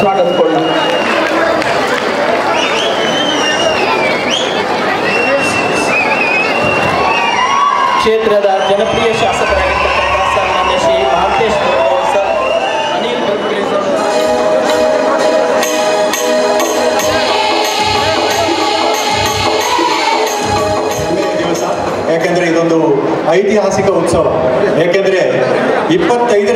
ಸ್ವಾಗತಿಸಿಕೊಳ್ಳೋಣ ಕ್ಷೇತ್ರದ ಜನಪ್ರಿಯ ಶಾಸಕರಾಗಿರ್ತಕ್ಕಂಥ ಸನ್ಮಾನ್ಯ ಶ್ರೀ ಮಹಾಂತೇಶ್ ಗೌಡ ಸರ್ ಅನಿಲ್ ಬರ್ಕುಳಿ ಸರ್ ಹೆಮ್ಮೆಯ ದಿವಸ ಯಾಕೆಂದ್ರೆ ಇದೊಂದು ಐತಿಹಾಸಿಕ ಉತ್ಸವ ಯಾಕೆಂದ್ರೆ ಇಪ್ಪತ್ತೈದು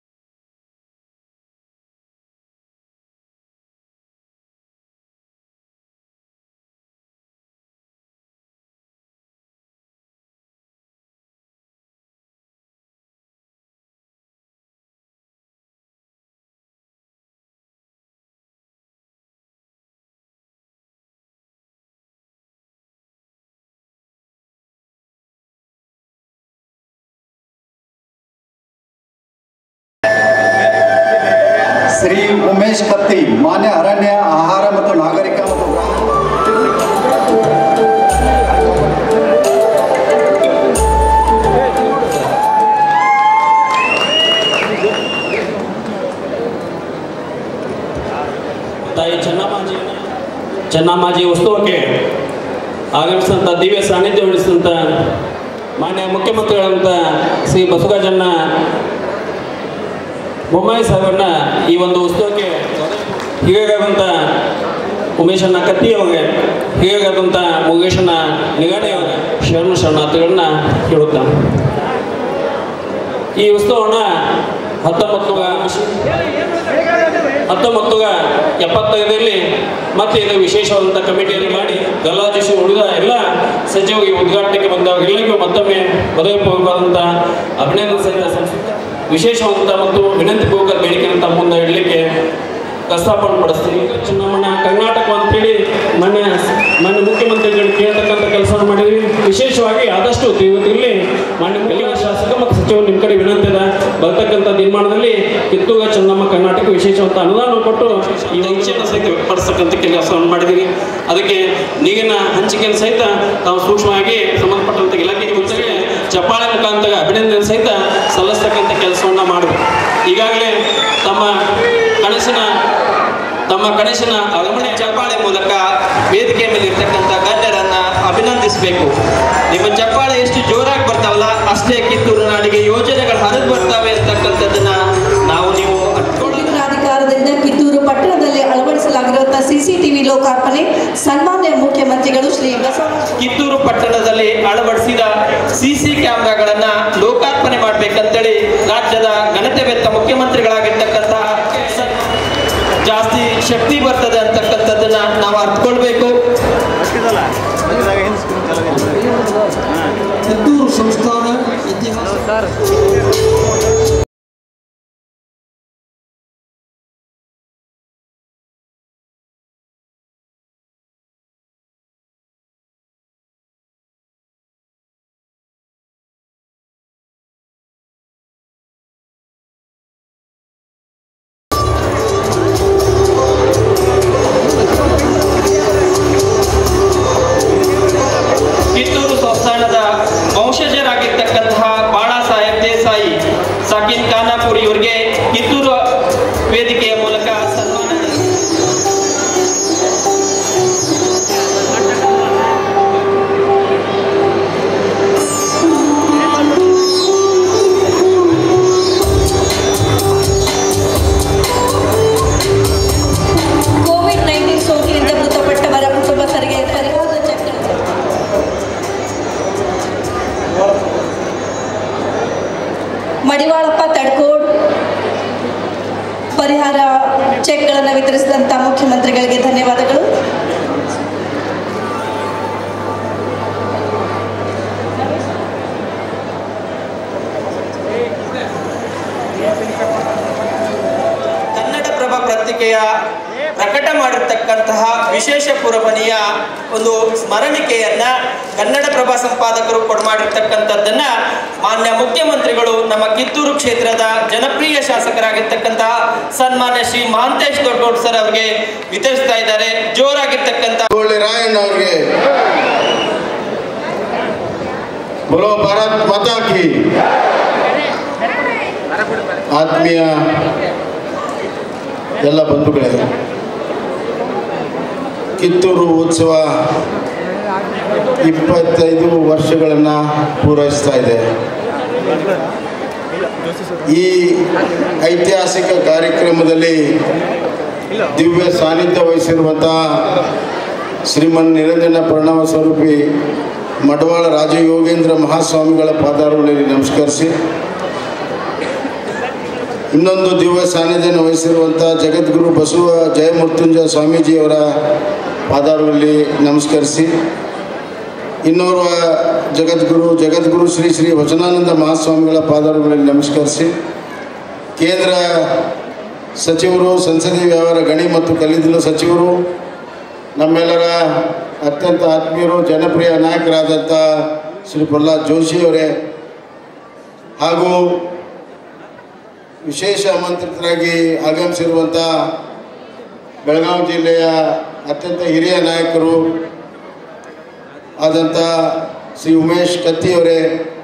ಶ್ರೀ ಉಮೇಶ್ ಕತ್ತಿ ಮಾನ್ಯ ಅರಣ್ಯ ಆಹಾರ ಮತ್ತು ನಾಗರಿಕ ಮತ್ತು ಗ್ರಾಮ ತಾಯಿ ಚೆನ್ನಮ್ಮಾಜಿ ಚೆನ್ನಮ್ಮಾಜಿ ಉತ್ಸವಕ್ಕೆ ಆಗಮಿಸಿದಂಥ ದಿವ್ಯ ಸಾನ್ನಿಧ್ಯ ವಹಿಸಿದಂಥ ಮಾನ್ಯ ಮುಖ್ಯಮಂತ್ರಿಗಳಂತ ಶ್ರೀ ಬಸವರಾಜಣ್ಣ ಬೊಮ್ಮಾಯಿ ಸಾಹೇಬರನ್ನ ಈ ಒಂದು ಉತ್ಸವಕ್ಕೆ ಹೀಗಾದಂಥ ಉಮೇಶಣ್ಣ ಕತ್ತಿ ಅವ್ರಿಗೆ ಹೀಗಾದಂಥ ಮುಗೇಶಣ್ಣ ನಿಗಾಣಿ ಅವ್ರಿಗೆ ಶರಣ ಶರಣಾರ್ಥಿಗಳನ್ನ ಹೇಳುತ್ತಾನೆ ಈ ಉತ್ಸವವನ್ನು ಹತ್ತೊಂಬತ್ತು ಹತ್ತೊಂಬತ್ತು ಎಪ್ಪತ್ತೈದರಲ್ಲಿ ಮತ್ತೆ ಇದು ವಿಶೇಷವಾದಂಥ ಕಮಿಟಿಯಲ್ಲಿ ಮಾಡಿ ಗಲ್ಲಾಜಿಸಿ ಉಳಿದ ಎಲ್ಲ ಸಚಿವರಿಗೆ ಉದ್ಘಾಟನೆಗೆ ಬಂದವಾಗ ಎಲ್ಲರಿಗೂ ಮತ್ತೊಮ್ಮೆ ಪದವಿಪೂರ್ವಕವಾದಂಥ ಅಭಿನಂದನೆ ಸಹಿತ ಸಂಸ್ಕೃತ ವಿಶೇಷವಾದಂಥ ಮತ್ತು ವಿನಂತಿ ಪೂರ್ವಕ ಬೇಡಿಕೆ ಅಂತ ಮುಂದೆ ಇಡಲಿಕ್ಕೆ ಪ್ರಸ್ತಾಪನೆ ಪಡಿಸ್ತೀನಿ ಚೆನ್ನಮ್ಮನ ಕರ್ನಾಟಕ ಅಂತೇಳಿ ಮೊನ್ನೆ ಮೊನ್ನೆ ಮುಖ್ಯಮಂತ್ರಿಗಳು ಕೇಳ್ತಕ್ಕಂಥ ಕೆಲಸವನ್ನು ಮಾಡಿದ್ವಿ ವಿಶೇಷವಾಗಿ ಆದಷ್ಟು ಇವತ್ತಿಲ್ಲಿ ಮಾನ್ಯ ಎಲ್ಲ ಶಾಸಕ ಮತ್ತು ಸಚಿವರು ನಿಮ್ಮ ಕಡೆ ವಿನಂತಿ ಇದೆ ಬರ್ತಕ್ಕಂಥ ನಿರ್ಮಾಣದಲ್ಲಿ ಕಿತ್ತೂಗ ಚೆನ್ನಮ್ಮ ಕರ್ನಾಟಕ ವಿಶೇಷವಾದ ಅನುದಾನ ಕೊಟ್ಟು ಈ ಇಚ್ಛೆಯನ್ನು ಸಹಿತ ವ್ಯಕ್ತಪಡಿಸ್ತಕ್ಕಂಥ ಕೆಲಸವನ್ನು ಮಾಡಿದ್ದೀವಿ ಅದಕ್ಕೆ ನೀರಿನ ಹಂಚಿಕೆಯನ್ನು ಸಹಿತ ತಾವು ಸೂಕ್ಷ್ಮವಾಗಿ ಸಂಬಂಧಪಟ್ಟಂಥ ಇಲಾಖೆ ಗುರುತಿಗೆ ಚಪ್ಪಾಳೆ ಮುಖಾಂತರ ಅಭಿನಂದನೆ ಸಹಿತ ಸಲ್ಲಿಸ್ತಕ್ಕಂಥ ಕೆಲಸವನ್ನು ಮಾಡಬೇಕು ಈಗಾಗಲೇ ತಮ್ಮ ಕನಸಿನ ತಮ್ಮ ಕನಸಿನ ಆಗಮನೆ ಚಪ್ಪಾಳೆ ಮೂಲಕ ವೇದಿಕೆ ಮೇಲೆ ಇರ್ತಕ್ಕಂಥ ಗಣ್ಯರನ್ನ ಅಭಿನಂದಿಸಬೇಕು ನಿಮ್ಮ ಚಪ್ಪಾಳೆ ಎಷ್ಟು ಜೋರಾಗಿ ಬರ್ತಾವಲ್ಲ ಅಷ್ಟೇ ಕಿತ್ತೂರು ನಾಡಿಗೆ ಯೋಜನೆಗಳು ಹರಿದು ಬರ್ತವೆ ಅಂತಕ್ಕಂಥದ್ದನ್ನ ನಾವು ನೀವು ಅಟ್ಕೊಳ್ಳೋದು ಪ್ರಾಧಿಕಾರದಿಂದ ಕಿತ್ತೂರು ಪಟ್ಟಣದಲ್ಲಿ ಅಳವಡಿಸಲಾಗಿರುವಂತಹ ಸಿಸಿಟಿವಿ ಲೋಕಾರ್ಪಣೆ ಸನ್ಮಾನ್ಯ ಮುಖ್ಯಮಂತ್ರಿಗಳು ಶ್ರೀ ಬಸವರಾಜ ಕಿತ್ತೂರು ಪಟ್ಟಣದಲ್ಲಿ ಅಳವಡಿಸಿದ ಸಿಸಿ ಕ್ಯಾಮೆರಾಗಳನ್ನ ಲೋಕಾರ್ಪಣೆ ಮಾಡ್ಬೇಕಂತೇಳಿ ರಾಜ್ಯದ ಘನತೆವೆತ್ತ ಮುಖ್ಯಮಂತ್ರಿಗಳಾಗಿರ್ತಕ್ಕಂಥ ಸ- ಜಾಸ್ತಿ ಶಕ್ತಿ ಬರ್ತದೆ ಅಂತಕ್ಕಂಥದ್ದನ್ನ ನಾವು ಅರ್ಥಕೊಳ್ಬೇಕು ಕಿತ್ತೂರು ಸಂಸ್ಥಾನ ಇತಿಹಾಸ ಕಿತ್ತೂರು ಸಂಸ್ಥಾನದ ವಂಶಜರಾಗಿರ್ತಕ್ಕಂತಹ ಬಾಳಾ ಸಾಹೇಬ್ ದೇಸಾಯಿ ಸಾಕಿನ್ ಖಾನಾಪುರಿ ಇವರಿಗೆ ಕಿತ್ತೂರು ವೇದಿಕೆಯ ಮೂಲಕ ಸನ್ಮಾನ ಕೋವಿಡ್ ನೈನ್ಟೀನ್ ಸೋಂಕಿನಿಂದ ಮೃತಪಟ್ಟವರ ಕುಟುಂಬಸ್ಥರಿಗೆ ಪರಿಹಾರ ಚೆಕ್ ಮಡಿವಾಳಪ್ಪ ತಡ್ಕೋಡ್ ಪರಿಹಾರ ಚೆಕ್ಗಳನ್ನು ವಿತರಿಸಿದಂಥ ಮುಖ್ಯಮಂತ್ರಿಗಳಿಗೆ ಧನ್ಯವಾದಗಳು ಕನ್ನಡಪ್ರಭ ಪತ್ರಿಕೆಯ ಪ್ರಕಟ ಮಾಡಿರ್ತಕ್ಕಂತಹ ವಿಶೇಷ ಪುರಮನಿಯ ಒಂದು ಸ್ಮರಣಿಕೆಯನ್ನ ಕನ್ನಡಪ್ರಭ ಸಂಪಾದಕರು ಕೊಡ್ಮಾಡಿರ್ತಕ್ಕಂಥದ್ದನ್ನ ಮಾನ್ಯ ಮುಖ್ಯಮಂತ್ರಿಗಳು ನಮ್ಮ ಕಿತ್ತೂರು ಕ್ಷೇತ್ರದ ಜನಪ್ರಿಯ ಶಾಸಕರಾಗಿರ್ತಕ್ಕಂತಹ ಸನ್ಮಾನ್ಯ ಶ್ರೀ ಮಹಾಂತೇಶ್ ದೊಡ್ಡಗೌಡ್ ಸರ್ ಅವರಿಗೆ ವಿತರಿಸ್ತಾ ಇದ್ದಾರೆ ಜೋರಾಗಿರ್ತಕ್ಕಂಥ ಗೋಳಿ ರಾಯಣ್ಣ ಅವ್ರಿಗೆ बोलो भारत माता की ಆತ್ಮೀಯ ಎಲ್ಲ ಬಂಧುಗಳೇ ಕಿತ್ತೂರು ಉತ್ಸವ ಇಪ್ಪತ್ತೈದು ವರ್ಷಗಳನ್ನು ಪೂರೈಸ್ತಾ ಇದೆ ಈ ಐತಿಹಾಸಿಕ ಕಾರ್ಯಕ್ರಮದಲ್ಲಿ ದಿವ್ಯ ಸಾನ್ನಿಧ್ಯ ವಹಿಸಿರುವಂಥ ಶ್ರೀಮನ್ ನಿರಂಜನ ಪ್ರಣವ ಸ್ವರೂಪಿ ಮಡವಾಳ ರಾಜಯೋಗೇಂದ್ರ ಮಹಾಸ್ವಾಮಿಗಳ ಪಾದಾರಗಳಲ್ಲಿ ನಮಸ್ಕರಿಸಿ ಇನ್ನೊಂದು ದಿವ್ಯ ಸಾನ್ನಿಧ್ಯನ ವಹಿಸಿರುವಂಥ ಜಗದ್ಗುರು ಬಸವ ಜಯಮೃತ್ಯುಂಜಯ ಸ್ವಾಮೀಜಿಯವರ ಪಾದಾರಗಳಲ್ಲಿ ನಮಸ್ಕರಿಸಿ ಇನ್ನೋರ್ವ ಜಗದ್ಗುರು ಜಗದ್ಗುರು ಶ್ರೀ ಶ್ರೀ ವಚನಾನಂದ ಮಹಾಸ್ವಾಮಿಗಳ ಪಾದಾರಗಳಲ್ಲಿ ನಮಸ್ಕರಿಸಿ ಕೇಂದ್ರ ಸಚಿವರು ಸಂಸದೀಯ ವ್ಯವಹಾರ ಗಣಿ ಮತ್ತು ಕಲ್ಲಿದ್ದಲು ಸಚಿವರು ನಮ್ಮೆಲ್ಲರ ಅತ್ಯಂತ ಆತ್ಮೀಯರು ಜನಪ್ರಿಯ ನಾಯಕರಾದಂಥ ಶ್ರೀ ಪ್ರಹ್ಲಾದ್ ಜೋಶಿಯವರೇ ಹಾಗೂ ವಿಶೇಷ ಆಮಂತ್ರಿತರಾಗಿ ಆಗಮಿಸಿರುವಂಥ ಬೆಳಗಾವಿ ಜಿಲ್ಲೆಯ ಅತ್ಯಂತ ಹಿರಿಯ ನಾಯಕರು ಆದಂಥ ಶ್ರೀ ಉಮೇಶ್ ಕತ್ತಿಯವರೇ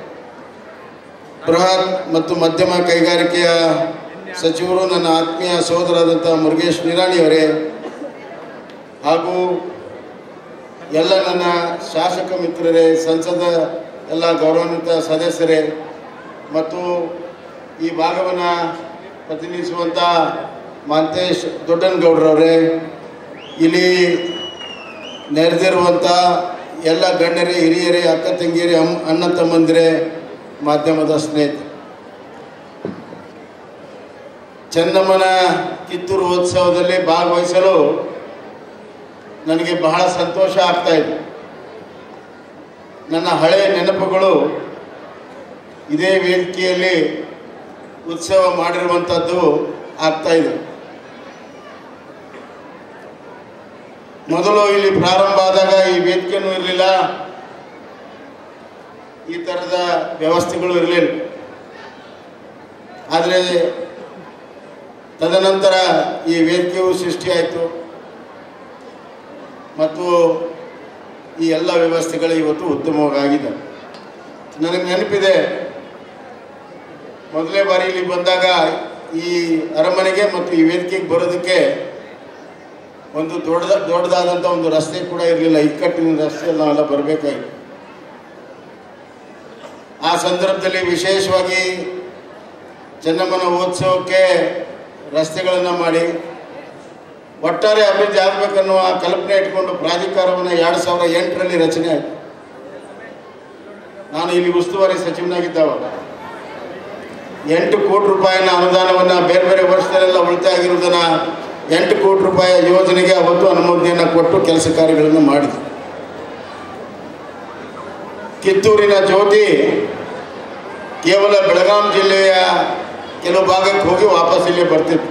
ಬೃಹತ್ ಮತ್ತು ಮಧ್ಯಮ ಕೈಗಾರಿಕೆಯ ಸಚಿವರು ನನ್ನ ಆತ್ಮೀಯ ಸಹೋದರಾದಂಥ ಮುರುಗೇಶ್ ನಿರಾಣಿಯವರೇ ಹಾಗೂ ಎಲ್ಲ ನನ್ನ ಶಾಸಕ ಮಿತ್ರರೇ ಸಂಸದ ಎಲ್ಲ ಗೌರವಾನ್ವಿತ ಸದಸ್ಯರೇ ಮತ್ತು ಈ ಭಾಗವನ್ನು ಪ್ರತಿನಿಧಿಸುವಂಥ ಮಾಂತೇಶ್ ದೊಡ್ಡನಗೌಡರವರೇ ಇಲ್ಲಿ ನೆರೆದಿರುವಂಥ ಎಲ್ಲ ಗಣ್ಯರೇ ಹಿರಿಯರೇ ಅಕ್ಕ ತಂಗಿಯರೇ ಅಮ್ಮ ಅಣ್ಣ ತಮ್ಮಂದಿರೇ ಮಾಧ್ಯಮದ ಸ್ನೇಹಿತರು ಚೆನ್ನಮ್ಮನ ಕಿತ್ತೂರು ಉತ್ಸವದಲ್ಲಿ ಭಾಗವಹಿಸಲು ನನಗೆ ಬಹಳ ಸಂತೋಷ ಆಗ್ತಾ ಇದೆ ನನ್ನ ಹಳೆಯ ನೆನಪುಗಳು ಇದೇ ವೇದಿಕೆಯಲ್ಲಿ ಉತ್ಸವ ಮಾಡಿರುವಂಥದ್ದು ಆಗ್ತಾ ಇದೆ ಮೊದಲು ಇಲ್ಲಿ ಪ್ರಾರಂಭ ಆದಾಗ ಈ ವೇದಿಕೆನೂ ಇರಲಿಲ್ಲ ಈ ಥರದ ವ್ಯವಸ್ಥೆಗಳು ಇರಲಿಲ್ಲ ಆದರೆ ತದನಂತರ ಈ ವೇದಿಕೆಯು ಸೃಷ್ಟಿಯಾಯಿತು ಮತ್ತು ಈ ಎಲ್ಲ ವ್ಯವಸ್ಥೆಗಳು ಇವತ್ತು ಉತ್ತಮವಾಗಿದೆ ನನಗೆ ನೆನಪಿದೆ ಮೊದಲನೇ ಬಾರಿ ಇಲ್ಲಿ ಬಂದಾಗ ಈ ಅರಮನೆಗೆ ಮತ್ತು ಈ ವೇದಿಕೆಗೆ ಬರೋದಕ್ಕೆ ಒಂದು ದೊಡ್ಡದ ದೊಡ್ಡದಾದಂಥ ಒಂದು ರಸ್ತೆ ಕೂಡ ಇರಲಿಲ್ಲ ಇಕ್ಕಟ್ಟಿನ ರಸ್ತೆಯಲ್ಲಿ ನಾವೆಲ್ಲ ಬರಬೇಕಾಗಿತ್ತು ಆ ಸಂದರ್ಭದಲ್ಲಿ ವಿಶೇಷವಾಗಿ ಚೆನ್ನಮ್ಮನ ಉತ್ಸವಕ್ಕೆ ರಸ್ತೆಗಳನ್ನು ಮಾಡಿ ಒಟ್ಟಾರೆ ಅಭಿವೃದ್ಧಿ ಆಗಬೇಕನ್ನುವ ಕಲ್ಪನೆ ಇಟ್ಕೊಂಡು ಪ್ರಾಧಿಕಾರವನ್ನು ಎರಡು ಸಾವಿರ ಎಂಟರಲ್ಲಿ ರಚನೆ ಆಯಿತು ನಾನು ಇಲ್ಲಿ ಉಸ್ತುವಾರಿ ಸಚಿವನಾಗಿದ್ದವಾಗ ಎಂಟು ಕೋಟಿ ರೂಪಾಯಿನ ಅನುದಾನವನ್ನು ಬೇರೆ ಬೇರೆ ವರ್ಷದಲ್ಲೆಲ್ಲ ಉಳಿತಾಯ ಆಗಿರುವುದನ್ನು ಎಂಟು ಕೋಟಿ ರೂಪಾಯಿ ಯೋಜನೆಗೆ ಅವತ್ತು ಅನುಮೋದನೆಯನ್ನು ಕೊಟ್ಟು ಕೆಲಸ ಕಾರ್ಯಗಳನ್ನು ಮಾಡಿದೆ ಕಿತ್ತೂರಿನ ಜ್ಯೋತಿ ಕೇವಲ ಬೆಳಗಾಂ ಜಿಲ್ಲೆಯ ಕೆಲವು ಭಾಗಕ್ಕೆ ಹೋಗಿ ವಾಪಸ್ ಇಲ್ಲೇ ಬರ್ತಿತ್ತು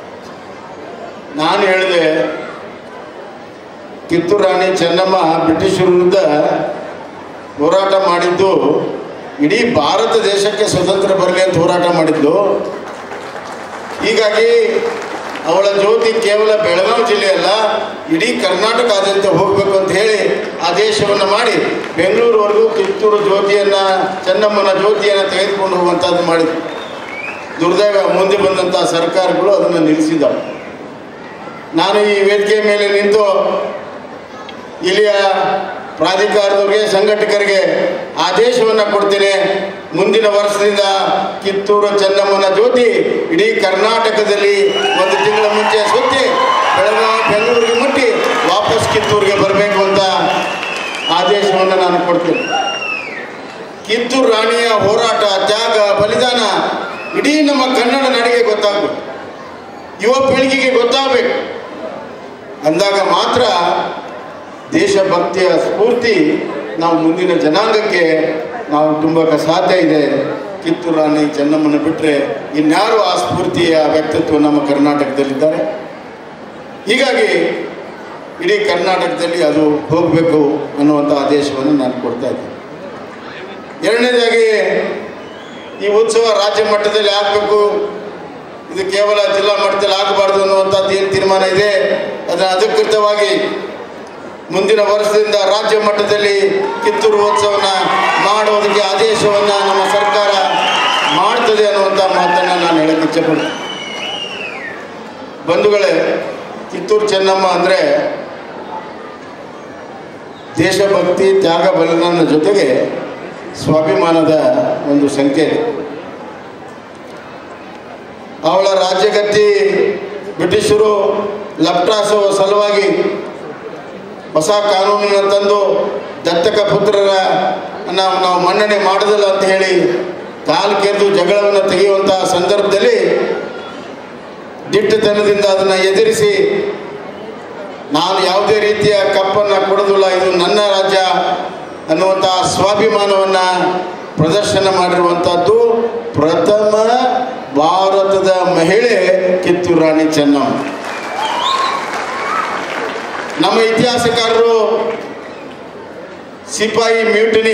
ನಾನು ಹೇಳಿದೆ ಕಿತ್ತೂರು ರಾಣಿ ಚೆನ್ನಮ್ಮ ಬ್ರಿಟಿಷರ ವಿರುದ್ಧ ಹೋರಾಟ ಮಾಡಿದ್ದು ಇಡೀ ಭಾರತ ದೇಶಕ್ಕೆ ಸ್ವತಂತ್ರ ಬರಲಿ ಅಂತ ಹೋರಾಟ ಮಾಡಿದ್ದು ಹೀಗಾಗಿ ಅವಳ ಜ್ಯೋತಿ ಕೇವಲ ಬೆಳಗಾವಿ ಜಿಲ್ಲೆಯಲ್ಲ ಇಡೀ ಕರ್ನಾಟಕದಾದ್ಯಂತ ಹೋಗಬೇಕು ಅಂತ ಹೇಳಿ ಆದೇಶವನ್ನು ಮಾಡಿ ಬೆಂಗಳೂರುವರೆಗೂ ಕಿತ್ತೂರು ಜ್ಯೋತಿಯನ್ನು ಚೆನ್ನಮ್ಮನ ಜ್ಯೋತಿಯನ್ನು ತೆಗೆದುಕೊಂಡು ಹೋಗುವಂಥದ್ದು ಮಾಡಿದ್ರು ದುರ್ದೈವ ಮುಂದೆ ಬಂದಂಥ ಸರ್ಕಾರಗಳು ಅದನ್ನು ನಿಲ್ಲಿಸಿದವು ನಾನು ಈ ವೇದಿಕೆ ಮೇಲೆ ನಿಂತು ಇಲ್ಲಿಯ ಪ್ರಾಧಿಕಾರದವರಿಗೆ ಸಂಘಟಕರಿಗೆ ಆದೇಶವನ್ನು ಕೊಡ್ತೇನೆ ಮುಂದಿನ ವರ್ಷದಿಂದ ಕಿತ್ತೂರು ಚೆನ್ನಮ್ಮನ ಜ್ಯೋತಿ ಇಡೀ ಕರ್ನಾಟಕದಲ್ಲಿ ಒಂದು ತಿಂಗಳ ಮುಂಚೆ ಸುತ್ತಿ ಬೆಳಗಾವಿ ಬೆಂಗಳೂರಿಗೆ ಮುಟ್ಟಿ ವಾಪಸ್ ಕಿತ್ತೂರಿಗೆ ಬರಬೇಕು ಅಂತ ಆದೇಶವನ್ನು ನಾನು ಕೊಡ್ತೇನೆ ಕಿತ್ತೂರು ರಾಣಿಯ ಹೋರಾಟ ತ್ಯಾಗ ಬಲಿದಾನ ಇಡೀ ನಮ್ಮ ಕನ್ನಡ ನಾಡಿಗೆ ಗೊತ್ತಾಗಬೇಕು ಯುವ ಪೀಳಿಗೆಗೆ ಗೊತ್ತಾಗಬೇಕು ಅಂದಾಗ ಮಾತ್ರ ದೇಶಭಕ್ತಿಯ ಸ್ಫೂರ್ತಿ ನಾವು ಮುಂದಿನ ಜನಾಂಗಕ್ಕೆ ನಾವು ತುಂಬಕ್ಕೆ ಸಾಧ್ಯ ಇದೆ ಕಿತ್ತೂರು ರಾಣಿ ಚೆನ್ನಮ್ಮನ ಬಿಟ್ಟರೆ ಇನ್ಯಾರು ಆ ಸ್ಫೂರ್ತಿಯ ವ್ಯಕ್ತಿತ್ವ ನಮ್ಮ ಕರ್ನಾಟಕದಲ್ಲಿದ್ದಾರೆ ಹೀಗಾಗಿ ಇಡೀ ಕರ್ನಾಟಕದಲ್ಲಿ ಅದು ಹೋಗಬೇಕು ಅನ್ನುವಂಥ ಆದೇಶವನ್ನು ನಾನು ಕೊಡ್ತಾ ಇದ್ದೀನಿ ಎರಡನೇದಾಗಿ ಈ ಉತ್ಸವ ರಾಜ್ಯ ಮಟ್ಟದಲ್ಲಿ ಆಗಬೇಕು ಇದು ಕೇವಲ ಜಿಲ್ಲಾ ಮಟ್ಟದಲ್ಲಿ ಆಗಬಾರ್ದು ಅನ್ನುವಂಥದ್ದು ಏನು ತೀರ್ಮಾನ ಇದೆ ಅದನ್ನು ಅಧಿಕೃತವಾಗಿ ಮುಂದಿನ ವರ್ಷದಿಂದ ರಾಜ್ಯ ಮಟ್ಟದಲ್ಲಿ ಕಿತ್ತೂರು ಉತ್ಸವನ ಮಾಡೋದಕ್ಕೆ ಆದೇಶವನ್ನು ನಮ್ಮ ಸರ್ಕಾರ ಮಾಡ್ತದೆ ಅನ್ನುವಂಥ ಮಾತನ್ನು ನಾನು ಹೇಳಕ್ಕೆ ಇಚ್ಛೆಪಡ್ತೀನಿ ಬಂಧುಗಳೇ ಕಿತ್ತೂರು ಚೆನ್ನಮ್ಮ ಅಂದರೆ ದೇಶಭಕ್ತಿ ತ್ಯಾಗ ಬಲಿದಾನ ಜೊತೆಗೆ ಸ್ವಾಭಿಮಾನದ ಒಂದು ಸಂಕೇತ ಅವಳ ರಾಜ್ಯಗತಿ ಬ್ರಿಟಿಷರು ಲಪ್ಟಾಸುವ ಸಲುವಾಗಿ ಹೊಸ ಕಾನೂನನ್ನು ತಂದು ದತ್ತಕ ಪುತ್ರರ ನಾವು ನಾವು ಮನ್ನಣೆ ಮಾಡೋದಿಲ್ಲ ಅಂತ ಹೇಳಿ ಕಾಲು ಕೆರೆದು ಜಗಳವನ್ನು ತೆಗೆಯುವಂತಹ ಸಂದರ್ಭದಲ್ಲಿ ದಿಟ್ಟತನದಿಂದ ಅದನ್ನು ಎದುರಿಸಿ ನಾನು ಯಾವುದೇ ರೀತಿಯ ಕಪ್ಪನ್ನು ಕೊಡೋದಿಲ್ಲ ಇದು ನನ್ನ ರಾಜ್ಯ ಅನ್ನುವಂತಹ ಸ್ವಾಭಿಮಾನವನ್ನು ಪ್ರದರ್ಶನ ಮಾಡಿರುವಂಥದ್ದು ಪ್ರಥಮ ಭಾರತದ ಮಹಿಳೆ ಕಿತ್ತೂರು ರಾಣಿ ಚೆನ್ನಮ್ಮ ನಮ್ಮ ಇತಿಹಾಸಕಾರರು ಸಿಪಾಯಿ ಮ್ಯೂಟಿನಿ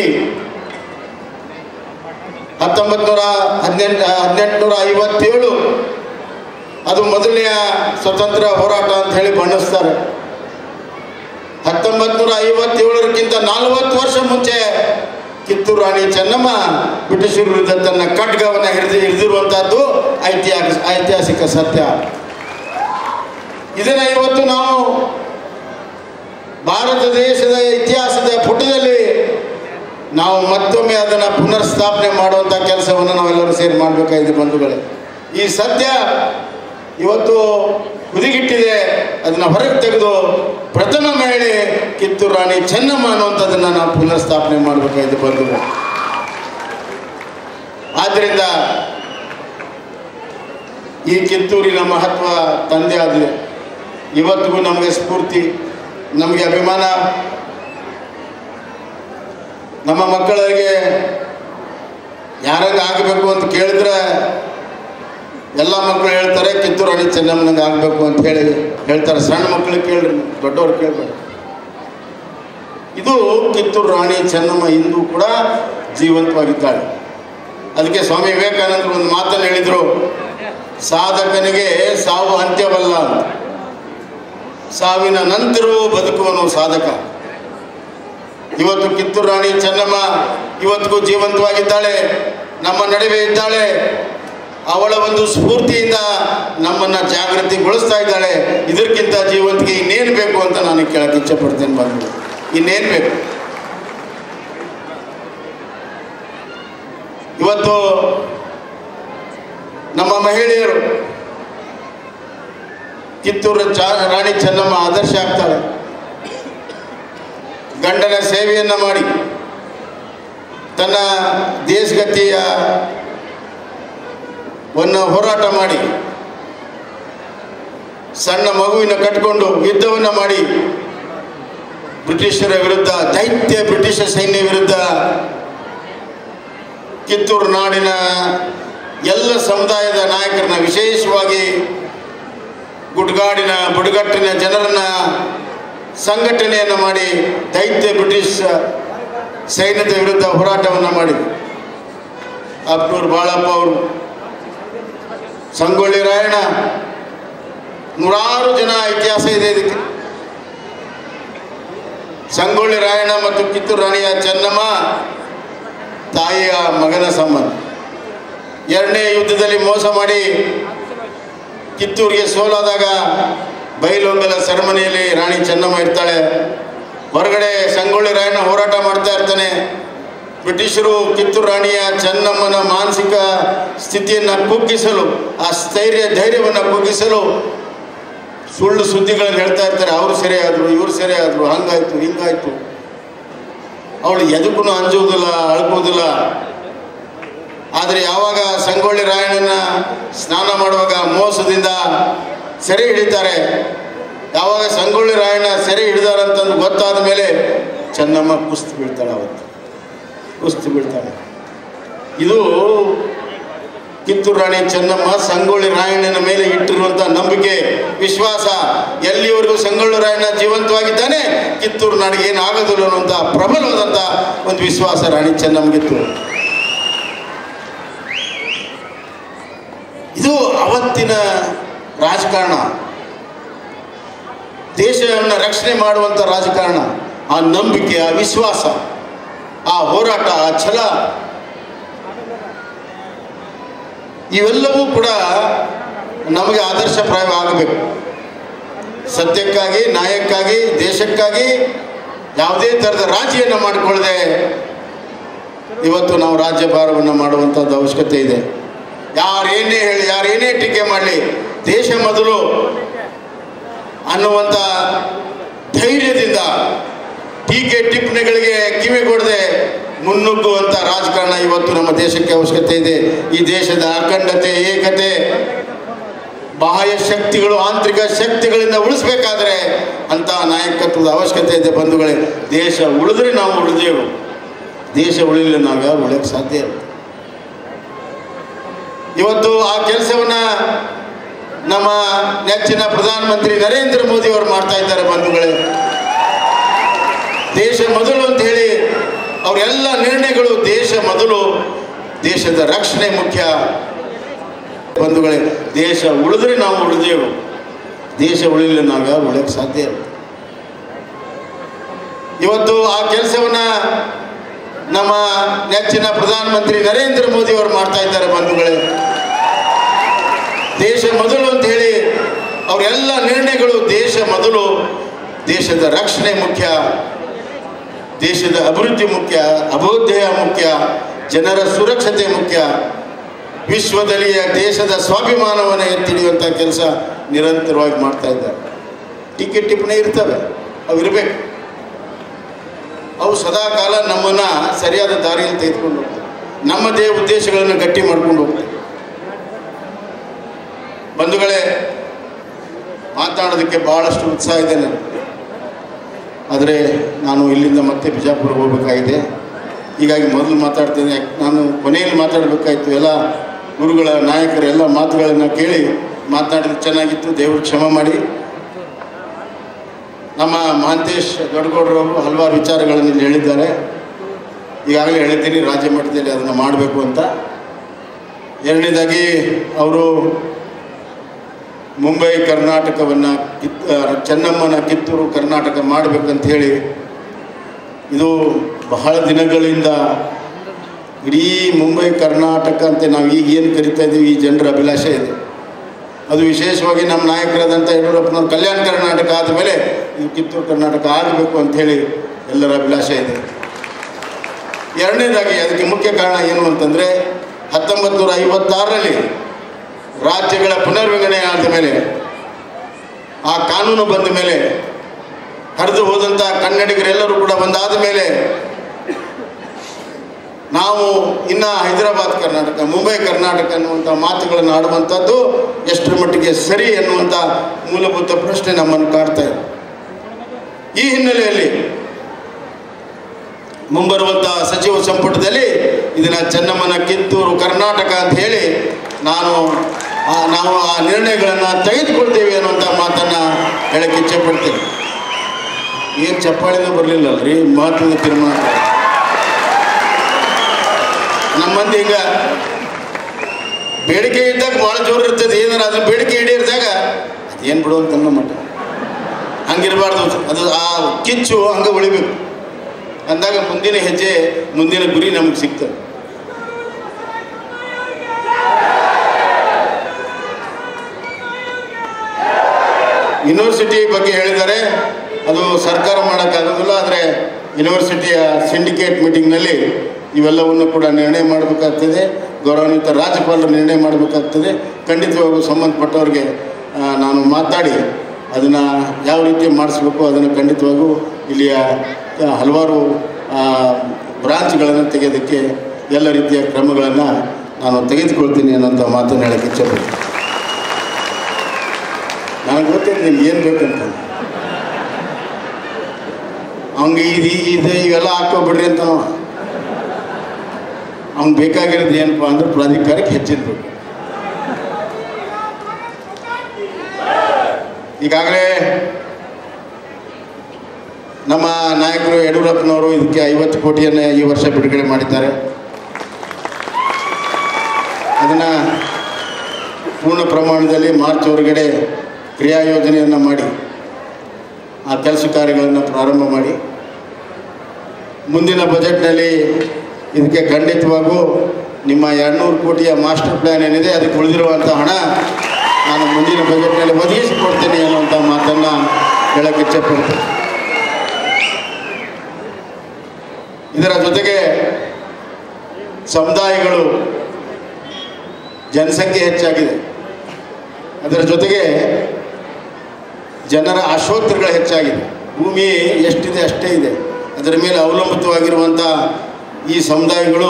ಹತ್ತೊಂಬತ್ತು ನೂರ ಹದಿನೆಂಟು ಹದಿನೆಂಟುನೂರ ಐವತ್ತೇಳು ಅದು ಮೊದಲನೆಯ ಸ್ವತಂತ್ರ ಹೋರಾಟ ಅಂತ ಹೇಳಿ ಬಣ್ಣಿಸ್ತಾರೆ ಹತ್ತೊಂಬತ್ತು ನೂರ ಐವತ್ತೇಳರಕ್ಕಿಂತ ನಲವತ್ತು ವರ್ಷ ಮುಂಚೆ ಕಿತ್ತೂರು ರಾಣಿ ಚೆನ್ನಮ್ಮ ಬ್ರಿಟಿಷರ ವಿರುದ್ಧ ತನ್ನ ಖಡ್ಗವನ್ನು ಹಿಡಿದು ಹಿಡಿದಿರುವಂಥದ್ದು ಐತಿಹಾಸಿಕ ಐತಿಹಾಸಿಕ ಸತ್ಯ ಇದನ್ನು ಇವತ್ತು ನಾವು ಭಾರತ ದೇಶದ ಇತಿಹಾಸದ ಪುಟದಲ್ಲಿ ನಾವು ಮತ್ತೊಮ್ಮೆ ಅದನ್ನು ಪುನರ್ ಸ್ಥಾಪನೆ ಮಾಡುವಂಥ ಕೆಲಸವನ್ನು ನಾವೆಲ್ಲರೂ ಸೇರಿ ಮಾಡಬೇಕಾಗಿದೆ ಬಂಧುಗಳೇ ಈ ಸತ್ಯ ಇವತ್ತು ಹುದಿಗಿಟ್ಟಿದೆ ಅದನ್ನು ಹೊರಗೆ ತೆಗೆದು ಪ್ರಥಮ ಮಹಿಳೆ ಕಿತ್ತೂರು ರಾಣಿ ಚೆನ್ನಮ್ಮ ಅನ್ನುವಂಥದ್ದನ್ನು ನಾವು ಪುನರ್ ಸ್ಥಾಪನೆ ಮಾಡಬೇಕಾಗಿದೆ ಬಂಧುಗಳು ಆದ್ದರಿಂದ ಈ ಕಿತ್ತೂರಿನ ಮಹತ್ವ ತಂದೆ ಆದಿದೆ ಇವತ್ತಿಗೂ ನಮಗೆ ಸ್ಫೂರ್ತಿ ನಮಗೆ ಅಭಿಮಾನ ನಮ್ಮ ಮಕ್ಕಳಿಗೆ ಯಾರಂಗೆ ಆಗಬೇಕು ಅಂತ ಕೇಳಿದ್ರೆ ಎಲ್ಲ ಮಕ್ಕಳು ಹೇಳ್ತಾರೆ ಕಿತ್ತೂರು ರಾಣಿ ಚೆನ್ನಮ್ಮನಂಗೆ ಆಗಬೇಕು ಅಂತ ಹೇಳಿ ಹೇಳ್ತಾರೆ ಸಣ್ಣ ಮಕ್ಕಳಿಗೆ ಕೇಳ್ರಿ ದೊಡ್ಡವ್ರು ಕೇಳ್ಬೇಡಿ ಇದು ಕಿತ್ತೂರು ರಾಣಿ ಚೆನ್ನಮ್ಮ ಇಂದು ಕೂಡ ಜೀವಂತವಾಗಿದ್ದಾಳೆ ಅದಕ್ಕೆ ಸ್ವಾಮಿ ವಿವೇಕಾನಂದರು ಒಂದು ಮಾತನ್ನು ಹೇಳಿದರು ಸಾಧಕನಿಗೆ ಸಾವು ಅಂತ್ಯವಲ್ಲ ಅಂತ ಸಾವಿನ ನಂತರವೂ ಬದುಕುವನು ಸಾಧಕ ಇವತ್ತು ಕಿತ್ತೂರು ರಾಣಿ ಚೆನ್ನಮ್ಮ ಇವತ್ತಿಗೂ ಜೀವಂತವಾಗಿದ್ದಾಳೆ ನಮ್ಮ ನಡುವೆ ಇದ್ದಾಳೆ ಅವಳ ಒಂದು ಸ್ಫೂರ್ತಿಯಿಂದ ನಮ್ಮನ್ನು ಜಾಗೃತಿಗೊಳಿಸ್ತಾ ಇದ್ದಾಳೆ ಇದಕ್ಕಿಂತ ಜೀವಂತಿಗೆ ಇನ್ನೇನು ಬೇಕು ಅಂತ ನಾನು ಕೇಳಕ್ಕೆ ಇಚ್ಛೆಪಡ್ತೇನೆ ಬಂದು ಇನ್ನೇನು ಬೇಕು ಇವತ್ತು ನಮ್ಮ ಮಹಿಳೆಯರು ಕಿತ್ತೂರು ಚಾ ರಾಣಿ ಚೆನ್ನಮ್ಮ ಆದರ್ಶ ಆಗ್ತಾಳೆ ಗಂಡನ ಸೇವೆಯನ್ನು ಮಾಡಿ ತನ್ನ ದೇಶಗತಿಯ ವನ್ನು ಹೋರಾಟ ಮಾಡಿ ಸಣ್ಣ ಮಗುವಿನ ಕಟ್ಟಿಕೊಂಡು ಯುದ್ಧವನ್ನು ಮಾಡಿ ಬ್ರಿಟಿಷರ ವಿರುದ್ಧ ದೈತ್ಯ ಬ್ರಿಟಿಷ ಸೈನ್ಯ ವಿರುದ್ಧ ಕಿತ್ತೂರು ನಾಡಿನ ಎಲ್ಲ ಸಮುದಾಯದ ನಾಯಕರನ್ನ ವಿಶೇಷವಾಗಿ ಗುಡ್ಗಾಡಿನ ಬುಡಗಟ್ಟಿನ ಜನರನ್ನ ಸಂಘಟನೆಯನ್ನು ಮಾಡಿ ದೈತ್ಯ ಬ್ರಿಟಿಷ್ ಸೈನ್ಯದ ವಿರುದ್ಧ ಹೋರಾಟವನ್ನು ಮಾಡಿ ಅಪ್ನೂರು ಬಾಳಪ್ಪ ಅವರು ಸಂಗೊಳ್ಳಿ ರಾಯಣ್ಣ ನೂರಾರು ಜನ ಇತಿಹಾಸ ಇದೆ ಇದಕ್ಕೆ ಸಂಗೊಳ್ಳಿ ರಾಯಣ್ಣ ಮತ್ತು ಕಿತ್ತೂರು ರಾಣಿಯ ಚೆನ್ನಮ್ಮ ತಾಯಿಯ ಮಗನ ಸಂಬಂಧ ಎರಡನೇ ಯುದ್ಧದಲ್ಲಿ ಮೋಸ ಮಾಡಿ ಕಿತ್ತೂರಿಗೆ ಸೋಲಾದಾಗ ಬೈಲೊಂಗಲ ಸೆರೆಮನೆಯಲ್ಲಿ ರಾಣಿ ಚೆನ್ನಮ್ಮ ಇರ್ತಾಳೆ ಹೊರಗಡೆ ಸಂಗೊಳ್ಳಿ ರಾಯಣ್ಣ ಹೋರಾಟ ಮಾಡ್ತಾ ಇರ್ತಾನೆ ಬ್ರಿಟಿಷರು ಕಿತ್ತೂರು ರಾಣಿಯ ಚೆನ್ನಮ್ಮನ ಮಾನಸಿಕ ಸ್ಥಿತಿಯನ್ನು ಕುಗ್ಗಿಸಲು ಆ ಸ್ಥೈರ್ಯ ಧೈರ್ಯವನ್ನು ಕುಗ್ಗಿಸಲು ಸುಳ್ಳು ಸುದ್ದಿಗಳನ್ನು ಹೇಳ್ತಾ ಇರ್ತಾರೆ ಅವರು ಸೆರೆ ಆದರು ಇವರು ಸೆರೆ ಆದರು ಹಂಗಾಯ್ತು ಹಿಂಗಾಯ್ತು ಅವಳು ಎದಕ್ಕೂ ಅಂಜುವುದಿಲ್ಲ ಅಳ್ಕೋದಿಲ್ಲ ಆದರೆ ಯಾವಾಗ ಸಂಗೊಳ್ಳಿ ರಾಯಣ್ಣನ ಸ್ನಾನ ಮಾಡುವಾಗ ಮೋಸದಿಂದ ಸೆರೆ ಹಿಡಿತಾರೆ ಯಾವಾಗ ಸಂಗೊಳ್ಳಿ ರಾಯಣ್ಣ ಸೆರೆ ಹಿಡಿದಾರಂತಂದು ಗೊತ್ತಾದ ಮೇಲೆ ಚೆನ್ನಮ್ಮ ಕುಸ್ತು ಬೀಳ್ತಾಳೆ ಅವತ್ತು ಕುಸ್ತು ಬೀಳ್ತಾಳೆ ಇದು ಕಿತ್ತೂರು ರಾಣಿ ಚೆನ್ನಮ್ಮ ಸಂಗೊಳ್ಳಿ ರಾಯಣ್ಣನ ಮೇಲೆ ಇಟ್ಟಿರುವಂಥ ನಂಬಿಕೆ ವಿಶ್ವಾಸ ಎಲ್ಲಿವರೆಗೂ ಸಂಗೊಳ್ಳಿ ರಾಯಣ್ಣ ಜೀವಂತವಾಗಿದ್ದಾನೆ ಕಿತ್ತೂರು ನಾಡಿಗೆ ಏನಾಗೋದಿಲ್ಲ ಅನ್ನುವಂಥ ಪ್ರಬಲವಾದಂಥ ಒಂದು ವಿಶ್ವಾಸ ರಾಣಿ ಚೆನ್ನಮ್ಮಗಿತ್ತು ಇದು ಅವತ್ತಿನ ರಾಜಕಾರಣ ದೇಶವನ್ನು ರಕ್ಷಣೆ ಮಾಡುವಂಥ ರಾಜಕಾರಣ ಆ ನಂಬಿಕೆ ಆ ವಿಶ್ವಾಸ ಆ ಹೋರಾಟ ಆ ಛಲ ಇವೆಲ್ಲವೂ ಕೂಡ ನಮಗೆ ಆದರ್ಶಪ್ರಾಯವಾಗಬೇಕು ಸತ್ಯಕ್ಕಾಗಿ ನ್ಯಾಯಕ್ಕಾಗಿ ದೇಶಕ್ಕಾಗಿ ಯಾವುದೇ ಥರದ ರಾಜಿಯನ್ನು ಮಾಡಿಕೊಳ್ಳದೆ ಇವತ್ತು ನಾವು ರಾಜ್ಯಭಾರವನ್ನು ಮಾಡುವಂಥದ್ದು ಅವಶ್ಯಕತೆ ಇದೆ ಯಾರೇನೇ ಹೇಳಿ ಯಾರೇನೇ ಟೀಕೆ ಮಾಡಲಿ ದೇಶ ಮೊದಲು ಅನ್ನುವಂಥ ಧೈರ್ಯದಿಂದ ಟೀಕೆ ಟಿಪ್ಪಣಿಗಳಿಗೆ ಕಿವಿಗೊಡದೆ ಮುನ್ನುಗ್ಗುವಂಥ ರಾಜಕಾರಣ ಇವತ್ತು ನಮ್ಮ ದೇಶಕ್ಕೆ ಅವಶ್ಯಕತೆ ಇದೆ ಈ ದೇಶದ ಅಖಂಡತೆ ಏಕತೆ ಬಾಹ್ಯ ಶಕ್ತಿಗಳು ಆಂತರಿಕ ಶಕ್ತಿಗಳಿಂದ ಉಳಿಸ್ಬೇಕಾದ್ರೆ ಅಂತ ನಾಯಕತ್ವದ ಅವಶ್ಯಕತೆ ಇದೆ ಬಂಧುಗಳೇ ದೇಶ ಉಳಿದ್ರೆ ನಾವು ಉಳಿದೆವು ದೇಶ ಉಳಿಲಿಲ್ಲ ನಾವು ಯಾರು ಉಳಿಯಕ್ಕೆ ಸಾಧ್ಯ ಇಲ್ಲ ಇವತ್ತು ಆ ಕೆಲಸವನ್ನ ನಮ್ಮ ನೆಚ್ಚಿನ ಪ್ರಧಾನಮಂತ್ರಿ ನರೇಂದ್ರ ಮೋದಿ ಅವರು ಮಾಡ್ತಾ ಇದ್ದಾರೆ ಬಂಧುಗಳೇ ದೇಶ ಮೊದಲು ಅಂತ ಹೇಳಿ ಅವರೆಲ್ಲ ನಿರ್ಣಯಗಳು ದೇಶ ಮೊದಲು ದೇಶದ ರಕ್ಷಣೆ ಮುಖ್ಯ ಬಂಧುಗಳೇ ದೇಶ ಉಳಿದ್ರೆ ನಾವು ಉಳಿದೆವು ದೇಶ ಉಳಿಲಿಲ್ಲ ನಾವು ಯಾರು ಉಳಿಯಕ್ಕೆ ಸಾಧ್ಯ ಇಲ್ಲ ಇವತ್ತು ಆ ಕೆಲಸವನ್ನ ನಮ್ಮ ನೆಚ್ಚಿನ ಪ್ರಧಾನಮಂತ್ರಿ ನರೇಂದ್ರ ಮೋದಿ ಅವರು ಮಾಡ್ತಾ ಇದ್ದಾರೆ ಬಂಧುಗಳೇ ದೇಶ ಮೊದಲು ಅಂತ ಹೇಳಿ ಅವರೆಲ್ಲ ನಿರ್ಣಯಗಳು ದೇಶ ಮೊದಲು ದೇಶದ ರಕ್ಷಣೆ ಮುಖ್ಯ ದೇಶದ ಅಭಿವೃದ್ಧಿ ಮುಖ್ಯ ಅಭೋದಯ ಮುಖ್ಯ ಜನರ ಸುರಕ್ಷತೆ ಮುಖ್ಯ ವಿಶ್ವದಲ್ಲಿ ದೇಶದ ಸ್ವಾಭಿಮಾನವನ್ನು ಎತ್ತಿಡಿಯುವಂಥ ಕೆಲಸ ನಿರಂತರವಾಗಿ ಮಾಡ್ತಾ ಇದ್ದಾರೆ ಟೀಕೆ ಟಿಪ್ಪಣಿ ಇರ್ತವೆ ಅವು ಇರಬೇಕು ಅವು ಸದಾ ಕಾಲ ನಮ್ಮನ್ನು ಸರಿಯಾದ ದಾರಿಯಲ್ಲಿ ತೆಗೆದುಕೊಂಡು ಹೋಗ್ತವೆ ನಮ್ಮದೇ ಉದ್ದೇಶಗಳನ್ನು ಗಟ್ಟಿ ಮಾಡ್ಕೊಂಡು ಹೋಗ್ತವೆ ಬಂಧುಗಳೇ ಮಾತನಾಡೋದಕ್ಕೆ ಭಾಳಷ್ಟು ಉತ್ಸಾಹ ಇದೆ ನನಗೆ ಆದರೆ ನಾನು ಇಲ್ಲಿಂದ ಮತ್ತೆ ಬಿಜಾಪುರ ಹೋಗಬೇಕಾಗಿದೆ ಹೀಗಾಗಿ ಮೊದಲು ಮಾತಾಡ್ತೇನೆ ಯಾಕೆ ನಾನು ಕೊನೆಯಲ್ಲಿ ಮಾತಾಡಬೇಕಾಯ್ತು ಎಲ್ಲ ಗುರುಗಳ ನಾಯಕರ ಎಲ್ಲ ಮಾತುಗಳನ್ನು ಕೇಳಿ ಮಾತನಾಡಿದ್ರೆ ಚೆನ್ನಾಗಿತ್ತು ದೇವರು ಕ್ಷಮ ಮಾಡಿ ನಮ್ಮ ಮಹಾಂತೇಶ್ ದೊಡ್ಡಗೌಡರವರು ಹಲವಾರು ವಿಚಾರಗಳನ್ನು ಇಲ್ಲಿ ಹೇಳಿದ್ದಾರೆ ಈಗಾಗಲೇ ಹೇಳಿದ್ದೀನಿ ರಾಜ್ಯ ಮಟ್ಟದಲ್ಲಿ ಅದನ್ನು ಮಾಡಬೇಕು ಅಂತ ಎರಡನೇದಾಗಿ ಅವರು ಮುಂಬೈ ಕರ್ನಾಟಕವನ್ನು ಕಿತ್ ಚೆನ್ನಮ್ಮನ ಕಿತ್ತೂರು ಕರ್ನಾಟಕ ಮಾಡಬೇಕಂತ ಹೇಳಿ ಇದು ಬಹಳ ದಿನಗಳಿಂದ ಇಡೀ ಮುಂಬೈ ಕರ್ನಾಟಕ ಅಂತ ನಾವು ಈಗ ಏನು ಕರಿತಾ ಇದ್ದೀವಿ ಈ ಜನರ ಅಭಿಲಾಷೆ ಇದೆ ಅದು ವಿಶೇಷವಾಗಿ ನಮ್ಮ ನಾಯಕರಾದಂಥ ಯಡಿಯೂರಪ್ಪನವ್ರು ಕಲ್ಯಾಣ ಕರ್ನಾಟಕ ಆದಮೇಲೆ ಇದು ಕಿತ್ತೂರು ಕರ್ನಾಟಕ ಆಗಬೇಕು ಅಂಥೇಳಿ ಎಲ್ಲರ ಅಭಿಲಾಷೆ ಇದೆ ಎರಡನೇದಾಗಿ ಅದಕ್ಕೆ ಮುಖ್ಯ ಕಾರಣ ಏನು ಅಂತಂದರೆ ಹತ್ತೊಂಬತ್ತು ನೂರ ಐವತ್ತಾರರಲ್ಲಿ ರಾಜ್ಯಗಳ ಪುನರ್ವಿಂಗಡಣೆ ಆದ ಮೇಲೆ ಆ ಕಾನೂನು ಬಂದ ಮೇಲೆ ಹರಿದು ಹೋದಂಥ ಕನ್ನಡಿಗರೆಲ್ಲರೂ ಕೂಡ ಒಂದಾದ ಮೇಲೆ ನಾವು ಇನ್ನು ಹೈದರಾಬಾದ್ ಕರ್ನಾಟಕ ಮುಂಬೈ ಕರ್ನಾಟಕ ಅನ್ನುವಂಥ ಮಾತುಗಳನ್ನು ಆಡುವಂಥದ್ದು ಎಷ್ಟರ ಮಟ್ಟಿಗೆ ಸರಿ ಎನ್ನುವಂಥ ಮೂಲಭೂತ ಪ್ರಶ್ನೆ ನಮ್ಮನ್ನು ಕಾಡ್ತಾ ಇದೆ ಈ ಹಿನ್ನೆಲೆಯಲ್ಲಿ ಮುಂಬರುವಂಥ ಸಚಿವ ಸಂಪುಟದಲ್ಲಿ ಇದನ್ನು ಚೆನ್ನಮ್ಮನ ಕಿತ್ತೂರು ಕರ್ನಾಟಕ ಅಂತ ಹೇಳಿ ನಾನು ಆ, ನಾವು ಆ ನಿರ್ಣಯಗಳನ್ನು ತೆಗೆದುಕೊಳ್ತೇವೆ ಅನ್ನುವಂಥ ಮಾತನ್ನು ಹೇಳಕ್ಕೆ ಇಚ್ಛೆಪಡ್ತೇನೆ ಏನು ಚಪ್ಪಾಳಿನೂ ಬರಲಿಲ್ಲಲ್ರಿ ಮಹತ್ವದ ತೀರ್ಮಾನ ನಮ್ಮ ಮಂದಿ ಈಗ ಬೇಡಿಕೆ ಇದ್ದಾಗ ಭಾಳ ಜೋರು ಇರ್ತದೆ ಏನಾರ ಅದು ಬೇಡಿಕೆ ಈಡೇರಿದಾಗ ಅದೇನು ಬಿಡು ಅಂತ ಅನ್ನೋ ಮಟ್ಟ ಹಂಗಿರಬಾರ್ದು ಅದು ಆ ಕಿಚ್ಚು ಹಂಗೆ ಉಳಿಬೇಕು ಅಂದಾಗ ಮುಂದಿನ ಹೆಜ್ಜೆ ಮುಂದಿನ ಗುರಿ ನಮಗೆ ಸಿಗ್ತದೆ ಯೂನಿವರ್ಸಿಟಿ ಬಗ್ಗೆ ಹೇಳಿದ್ದಾರೆ ಅದು ಸರ್ಕಾರ ಮಾಡೋಕ್ಕಾಗೋದಿಲ್ಲ ಆದರೆ ಯೂನಿವರ್ಸಿಟಿಯ ಸಿಂಡಿಕೇಟ್ ಮೀಟಿಂಗ್ನಲ್ಲಿ ಇವೆಲ್ಲವನ್ನು ಕೂಡ ನಿರ್ಣಯ ಮಾಡಬೇಕಾಗ್ತದೆ ಗೌರವಾನ್ವಿತ ರಾಜ್ಯಪಾಲರು ನಿರ್ಣಯ ಮಾಡಬೇಕಾಗ್ತದೆ ಖಂಡಿತವಾಗೂ ಸಂಬಂಧಪಟ್ಟವ್ರಿಗೆ ಆ, ನಾನು ಮಾತಾಡಿ ಅದನ್ನು ಯಾವ ರೀತಿ ಮಾಡಿಸ್ಬೇಕು ಅದನ್ನು ಖಂಡಿತವಾಗೂ ಇಲ್ಲಿಯ ಆ, ಹಲವಾರು ಬ್ರಾಂಚ್ಗಳನ್ನು ತೆಗೆಯೋದಕ್ಕೆ ಎಲ್ಲ ರೀತಿಯ ಕ್ರಮಗಳನ್ನು ನಾನು ತೆಗೆದುಕೊಳ್ತೀನಿ ಅನ್ನೋಂಥ ಮಾತನ್ನು ಹೇಳಕ್ಕೆ ಇಚ್ಛೆಪಡ್ತೀನಿ ನನಗೆ ಗೊತ್ತಿಲ್ಲ ನಿಮ್ಗೆ ಏನು ಬೇಕಂತ ಅವ್ನಿಗೆ ಇದು ಇದು ಇವೆಲ್ಲ ಹಾಕೋಬಿಡ್ರಿ ಅಂತ ಅವ್ನಿಗೆ ಬೇಕಾಗಿರೋದು ಏನಪ್ಪ ಅಂದ್ರೆ ಪ್ರಾಧಿಕಾರಕ್ಕೆ ಹೆಚ್ಚಿರ್ಬೇಕು ಈಗಾಗಲೇ ನಮ್ಮ ನಾಯಕರು ಯಡಿಯೂರಪ್ಪನವರು ಇದಕ್ಕೆ ಐವತ್ತು ಕೋಟಿಯನ್ನು ಈ ವರ್ಷ ಬಿಡುಗಡೆ ಮಾಡಿದ್ದಾರೆ ಅದನ್ನು ಪೂರ್ಣ ಪ್ರಮಾಣದಲ್ಲಿ ಮಾರ್ಚ್ ಹೊರಗಡೆ ಕ್ರಿಯಾ ಯೋಜನೆಯನ್ನು ಮಾಡಿ ಆ ಕೆಲಸ ಕಾರ್ಯಗಳನ್ನು ಪ್ರಾರಂಭ ಮಾಡಿ ಮುಂದಿನ ಬಜೆಟ್ನಲ್ಲಿ ಇದಕ್ಕೆ ಖಂಡಿತವಾಗೂ ನಿಮ್ಮ ಎರಡುನೂರು ಕೋಟಿಯ ಮಾಸ್ಟರ್ ಪ್ಲ್ಯಾನ್ ಏನಿದೆ ಅದಕ್ಕೆ ಉಳಿದಿರುವಂಥ ಹಣ ನಾನು ಮುಂದಿನ ಬಜೆಟ್ನಲ್ಲಿ ಒದಗಿಸಿಕೊಡ್ತೇನೆ ಅನ್ನುವಂಥ ಮಾತನ್ನು ಹೇಳಕ್ಕೆ ಇಚ್ಛೆಪಡ್ತೇನೆ ಇದರ ಜೊತೆಗೆ ಸಮುದಾಯಗಳು ಜನಸಂಖ್ಯೆ ಹೆಚ್ಚಾಗಿದೆ ಅದರ ಜೊತೆಗೆ ಜನರ ಆಶೋತ್ತರಗಳು ಹೆಚ್ಚಾಗಿದೆ ಭೂಮಿ ಎಷ್ಟಿದೆ ಅಷ್ಟೇ ಇದೆ ಅದರ ಮೇಲೆ ಅವಲಂಬಿತವಾಗಿರುವಂಥ ಈ ಸಮುದಾಯಗಳು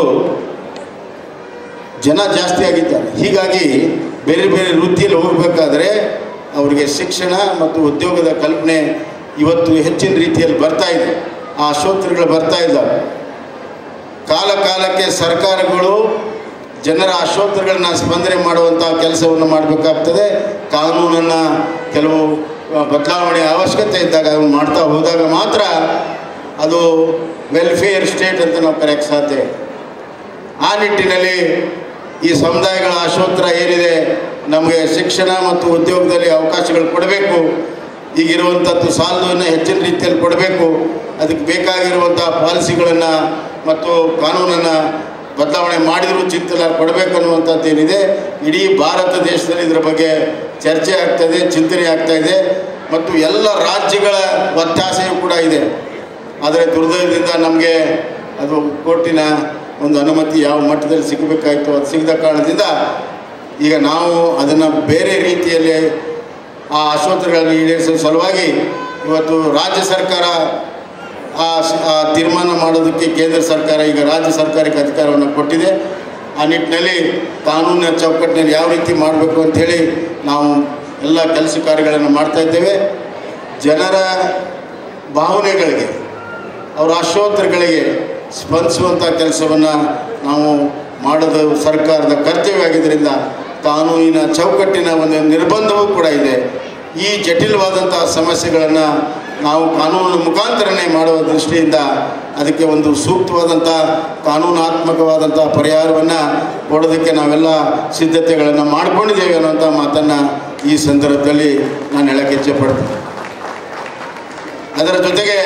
ಜನ ಜಾಸ್ತಿ ಆಗಿದ್ದಾರೆ ಹೀಗಾಗಿ ಬೇರೆ ಬೇರೆ ವೃತ್ತಿಯಲ್ಲಿ ಹೋಗಬೇಕಾದ್ರೆ ಅವರಿಗೆ ಶಿಕ್ಷಣ ಮತ್ತು ಉದ್ಯೋಗದ ಕಲ್ಪನೆ ಇವತ್ತು ಹೆಚ್ಚಿನ ರೀತಿಯಲ್ಲಿ ಬರ್ತಾ ಇದೆ ಆ ಆಶೋತ್ತರಗಳು ಬರ್ತಾ ಇದ್ದಾವೆ ಕಾಲ ಕಾಲಕ್ಕೆ ಸರ್ಕಾರಗಳು ಜನರ ಆಶೋತ್ತರಗಳನ್ನ ಸ್ಪಂದನೆ ಮಾಡುವಂಥ ಕೆಲಸವನ್ನು ಮಾಡಬೇಕಾಗ್ತದೆ ಕಾನೂನನ್ನು ಕೆಲವು ಆ, ಬದಲಾವಣೆ ಅವಶ್ಯಕತೆ ಇದ್ದಾಗ ಅದನ್ನು ಮಾಡ್ತಾ ಹೋದಾಗ ಮಾತ್ರ ಅದು ವೆಲ್ಫೇರ್ ಸ್ಟೇಟ್ ಅಂತ ನಾವು ಕರೆಯಕ್ಕೆ ಸಾಧ್ಯ ಆ ನಿಟ್ಟಿನಲ್ಲಿ ಈ ಸಮುದಾಯಗಳ ಆಶೋತ್ತರ ಏನಿದೆ ನಮಗೆ ಶಿಕ್ಷಣ ಮತ್ತು ಉದ್ಯೋಗದಲ್ಲಿ ಅವಕಾಶಗಳು ಕೊಡಬೇಕು ಈಗಿರುವಂಥದ್ದು ಸಾಲದನ್ನು ಹೆಚ್ಚಿನ ರೀತಿಯಲ್ಲಿ ಕೊಡಬೇಕು ಅದಕ್ಕೆ ಬೇಕಾಗಿರುವಂಥ ಪಾಲಿಸಿಗಳನ್ನು ಮತ್ತು ಕಾನೂನನ್ನು ಬದಲಾವಣೆ ಮಾಡಿದರೂ ಚಿಂತನೆ ಕೊಡಬೇಕನ್ನುವಂಥದ್ದು ಏನಿದೆ ಇಡೀ ಭಾರತ ದೇಶದಲ್ಲಿ ಇದರ ಬಗ್ಗೆ ಚರ್ಚೆ ಆಗ್ತಾಯಿದೆ ಚಿಂತನೆ ಆಗ್ತಾ ಇದೆ ಮತ್ತು ಎಲ್ಲ ರಾಜ್ಯಗಳ ಒತ್ತಾಸೆಯೂ ಕೂಡ ಇದೆ ಆದರೆ ದುರ್ದೈವದಿಂದ ನಮಗೆ ಅದು ಕೋರ್ಟಿನ ಒಂದು ಅನುಮತಿ ಯಾವ ಮಟ್ಟದಲ್ಲಿ ಸಿಗಬೇಕಾಯಿತು ಅದು ಸಿಗದ ಕಾರಣದಿಂದ ಈಗ ನಾವು ಅದನ್ನು ಬೇರೆ ರೀತಿಯಲ್ಲಿ ಆ ಆಶೋತ್ತರಗಳನ್ನು ಈಡೇರಿಸುವ ಸಲುವಾಗಿ ಇವತ್ತು ರಾಜ್ಯ ಸರ್ಕಾರ ಆ ಸ- ಆ ತೀರ್ಮಾನ ಮಾಡೋದಕ್ಕೆ ಕೇಂದ್ರ ಸರ್ಕಾರ ಈಗ ರಾಜ್ಯ ಸರ್ಕಾರಕ್ಕೆ ಅಧಿಕಾರವನ್ನು ಕೊಟ್ಟಿದೆ ಆ ನಿಟ್ಟಿನಲ್ಲಿ ಕಾನೂನಿನ ಚೌಕಟ್ಟಿನಲ್ಲಿ ಯಾವ ರೀತಿ ಮಾಡಬೇಕು ಅಂಥೇಳಿ ನಾವು ಎಲ್ಲ ಕೆಲಸ ಕಾರ್ಯಗಳನ್ನು ಮಾಡ್ತಾ ಇದ್ದೇವೆ ಜನರ ಭಾವನೆಗಳಿಗೆ ಅವರ ಆಶೋತ್ತರಗಳಿಗೆ ಸ್ಪಂದಿಸುವಂಥ ಕೆಲಸವನ್ನು ನಾವು ಮಾಡೋದು ಸರ್ಕಾರದ ಕರ್ತವ್ಯ ಆಗಿದ್ದರಿಂದ ಕಾನೂನಿನ ಚೌಕಟ್ಟಿನ ಒಂದು ನಿರ್ಬಂಧವೂ ಕೂಡ ಇದೆ ಈ ಜಟಿಲವಾದಂಥ ಸಮಸ್ಯೆಗಳನ್ನು ನಾವು ಕಾನೂನಿನ ಮುಖಾಂತರನೇ ಮಾಡುವ ದೃಷ್ಟಿಯಿಂದ ಅದಕ್ಕೆ ಒಂದು ಸೂಕ್ತವಾದಂಥ ಕಾನೂನಾತ್ಮಕವಾದಂಥ ಪರಿಹಾರವನ್ನು ಕೊಡೋದಕ್ಕೆ ನಾವೆಲ್ಲ ಸಿದ್ಧತೆಗಳನ್ನು ಮಾಡಿಕೊಂಡಿದ್ದೇವೆ ಅನ್ನುವಂಥ ಮಾತನ್ನು ಈ ಸಂದರ್ಭದಲ್ಲಿ ನಾನು ಹೇಳಕ್ಕೆ ಇಚ್ಛೆಪಡ್ತೀನಿ ಅದರ ಜೊತೆಗೆ